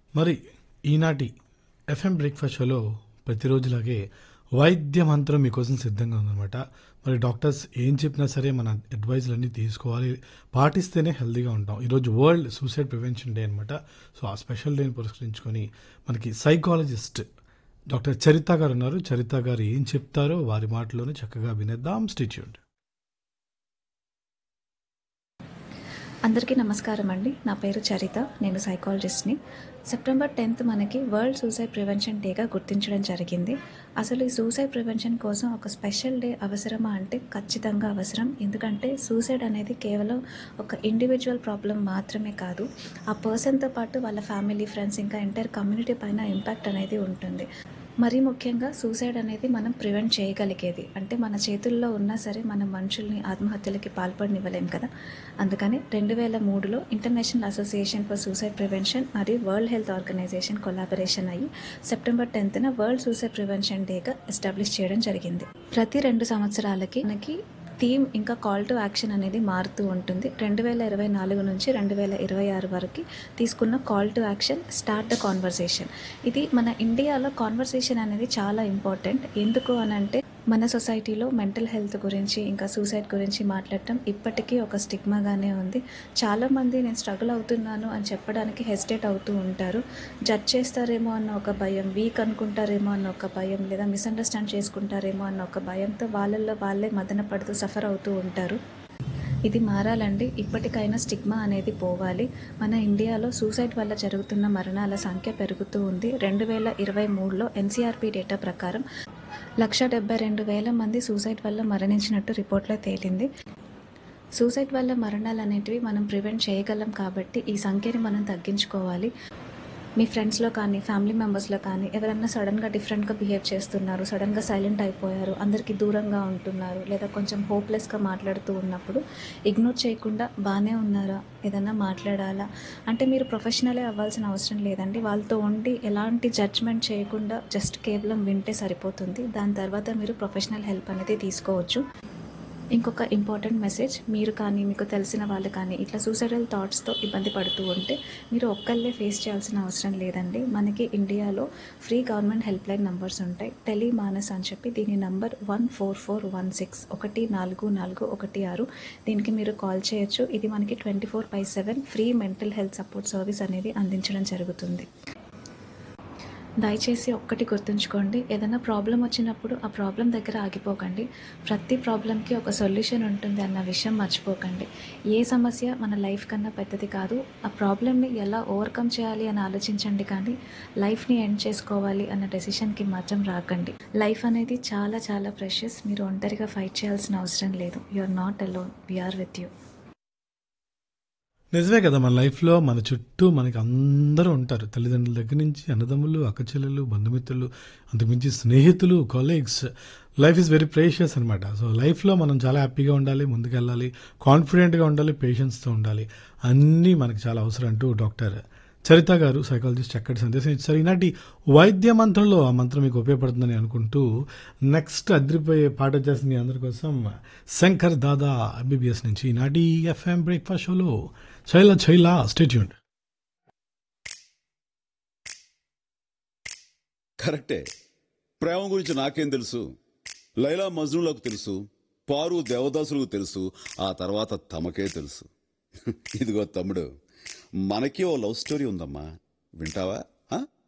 మరి ఈనాటి FM breakfast షోలో ప్రతిరోజులాగే వైద్య మంత్రం మీకోసం సిద్ధంగా ఉందన్నమాట మరి డాక్టర్స్ ఏం చెప్పినా సరే మన అడ్వైజ్లన్నీ తీసుకోవాలి పాటిస్తేనే హెల్తీగా ఉంటాం ఈరోజు వరల్డ్ సూసైడ్ ప్రివెన్షన్ డే అనమాట సో ఆ స్పెషల్ డేని పురస్కరించుకొని మనకి సైకాలజిస్ట్ డాక్టర్ చరిత గారు ఉన్నారు చరిత గారు ఏం చెప్తారో వారి మాటలోనే చక్కగా వినేద్దాం స్టిచ్యూడ్ అందరికీ నమస్కారం అండి నా పేరు చరిత నేను సైకాలజిస్ట్ని సెప్టెంబర్ టెన్త్ మనకి వరల్డ్ సూసైడ్ ప్రివెన్షన్ డేగా గుర్తించడం జరిగింది అసలు ఈ సూసైడ్ ప్రివెన్షన్ కోసం ఒక స్పెషల్ డే అవసరమా అంటే ఖచ్చితంగా అవసరం ఎందుకంటే సూసైడ్ అనేది కేవలం ఒక ఇండివిజువల్ ప్రాబ్లం మాత్రమే కాదు ఆ పర్సన్తో పాటు వాళ్ళ ఫ్యామిలీ ఫ్రెండ్స్ ఇంకా ఎంటైర్ కమ్యూనిటీ పైన ఇంపాక్ట్ అనేది ఉంటుంది మరీ ముఖ్యంగా సూసైడ్ అనేది మనం ప్రివెంట్ చేయగలిగేది అంటే మన చేతుల్లో ఉన్నా సరే మనం మనుషుల్ని ఆత్మహత్యలకి పాల్పడనివ్వలేం కదా అందుకని రెండు వేల మూడులో international association for suicide prevention మరియు వరల్డ్ హెల్త్ ఆర్గనైజేషన్ కొలాబరేషన్ అయ్యి సెప్టెంబర్ టెన్త్న వరల్డ్ సూసైడ్ ప్రివెన్షన్ డేగా ఎస్టాబ్లిష్ చేయడం జరిగింది ప్రతి రెండు సంవత్సరాలకి మనకి థీమ్ ఇంకా కాల్ టు యాక్షన్ అనేది మారుతూ ఉంటుంది రెండు వేల ఇరవై నాలుగు నుంచి రెండు వేల ఇరవై ఆరు వరకు తీసుకున్న call to action start the conversation ఇది మన ఇండియాలో కాన్వర్సేషన్ అనేది చాలా ఇంపార్టెంట్ ఎందుకు అని అంటే మన సొసైటీలో మెంటల్ హెల్త్ గురించి ఇంకా సూసైడ్ గురించి మాట్లాడటం ఇప్పటికీ ఒక స్టిగ్మాగానే ఉంది చాలామంది నేను స్ట్రగుల్ అవుతున్నాను అని చెప్పడానికి హెసిటేట్ అవుతూ ఉంటారు జడ్జ్ చేస్తారేమో అన్న ఒక భయం వీక్ అనుకుంటారేమో అన్న ఒక భయం లేదా మిస్అండర్స్టాండ్ చేసుకుంటారేమో అన్న ఒక భయంతో వాళ్ళల్లో వాళ్ళే మదన పడుతూ సఫర్ అవుతూ ఉంటారు ఇది మారాలండి ఇప్పటికైనా స్టిగ్మా అనేది పోవాలి మన ఇండియాలో సూసైడ్ వల్ల జరుగుతున్న మరణాల సంఖ్య పెరుగుతూ ఉంది రెండు వేల ఇరవై మూడులో ఎన్సీఆర్పి డేటా ప్రకారం లక్ష డెబ్బై రెండు వేల మంది సూసైడ్ వల్ల మరణించినట్టు రిపోర్ట్లో తేలింది సూసైడ్ వల్ల మరణాలు అనేటివి మనం ప్రివెంట్ చేయగలం కాబట్టి ఈ సంఖ్యని మనం తగ్గించుకోవాలి మీ ఫ్రెండ్స్లో కానీ ఫ్యామిలీ మెంబర్స్లో కానీ ఎవరైనా సడన్గా డిఫరెంట్గా బిహేవ్ చేస్తున్నారు సడన్గా సైలెంట్ అయిపోయారు అందరికీ దూరంగా ఉంటున్నారు లేదా కొంచెం హోప్లెస్గా మాట్లాడుతూ ఉన్నప్పుడు ఇగ్నోర్ చేయకుండా బాగానే ఉన్నారా ఏదన్నా మాట్లాడాలా అంటే మీరు ప్రొఫెషనలే అవ్వాల్సిన అవసరం లేదండి వాళ్ళతో ఉండి ఎలాంటి జడ్జ్మెంట్ చేయకుండా జస్ట్ కేవలం వింటే సరిపోతుంది దాని తర్వాత మీరు ప్రొఫెషనల్ హెల్ప్ అనేది తీసుకోవచ్చు ఇంకొక ఇంపార్టెంట్ మెసేజ్ మీరు కానీ మీకు తెలిసిన వాళ్ళు కానీ ఇట్లా సూసైడల్ థాట్స్తో ఇబ్బంది పడుతూ ఉంటే మీరు ఒక్కళ్ళే ఫేస్ చేయాల్సిన అవసరం లేదండి మనకి ఇండియాలో free government help line numbers ఉంటాయి టెలిమానస్ అని చెప్పి దీని number one four four one six ఒకటి నాలుగు నాలుగు ఒకటి ఆరు దీనికి మీరు కాల్ చేయొచ్చు ఇది మనకి twenty four by seven free mental health support service అనేది అందించడం జరుగుతుంది దయచేసి ఒక్కటి గుర్తుంచుకోండి ఏదైనా ప్రాబ్లం వచ్చినప్పుడు ఆ ప్రాబ్లం దగ్గర ఆగిపోకండి ప్రతి ప్రాబ్లంకి ఒక సొల్యూషన్ ఉంటుంది అన్న విషయం మర్చిపోకండి ఏ సమస్య మన లైఫ్ కన్నా పెద్దది కాదు ఆ ప్రాబ్లమ్ని ఎలా ఓవర్కమ్ చేయాలి అని ఆలోచించండి కానీ లైఫ్ని ఎండ్ చేసుకోవాలి అన్న డెసిషన్కి మాత్రం రాకండి లైఫ్ అనేది చాలా చాలా ప్రెషియస్ మీరు ఒంటరిగా ఫైట్ చేయాల్సిన అవసరం లేదు you are not alone we're with you నిజమే కదా మన లైఫ్లో మన చుట్టూ మనకి అందరూ ఉంటారు తల్లిదండ్రుల దగ్గర నుంచి అన్నదమ్ములు అక్కచెల్లెలు బంధుమిత్రులు అంతకుమించి స్నేహితులు colleagues life is very precious అనమాట సో లైఫ్లో మనం చాలా హ్యాపీగా ఉండాలి ముందుకెళ్ళాలి కాన్ఫిడెంట్గా ఉండాలి పేషెన్స్తో ఉండాలి అన్నీ మనకి చాలా అవసరం అంటూ డాక్టర్ చరిత గారు సైకాలజిస్ట్ చక్కటి సందేశం ఇచ్చారు ఈనాటి వైద్య మంత్రంలో ఆ మంత్రం మీకు ఉపయోగపడుతుందని అనుకుంటూ నెక్స్ట్ అదిరిపోయే పాట వచ్చేసింది మీ అందరి కోసం శంకర్ దాదా ఎంబీబీఎస్ నుంచి ఈనాటి ఎఫ్ఎం బ్రేక్ఫాస్ట్ షోలో చైలా చైలా స్టేట్యూన్ కరెక్టే ప్రేమ గురించి నాకేం తెలుసు లైలా మజ్నులకు తెలుసు పారు దేవదాసులకు తెలుసు ఆ తర్వాత తమకే తెలుసు ఇదిగో తమ్ముడు మనకి ఓ లవ్ స్టోరీ ఉందమ్మా వింటావా ఆ?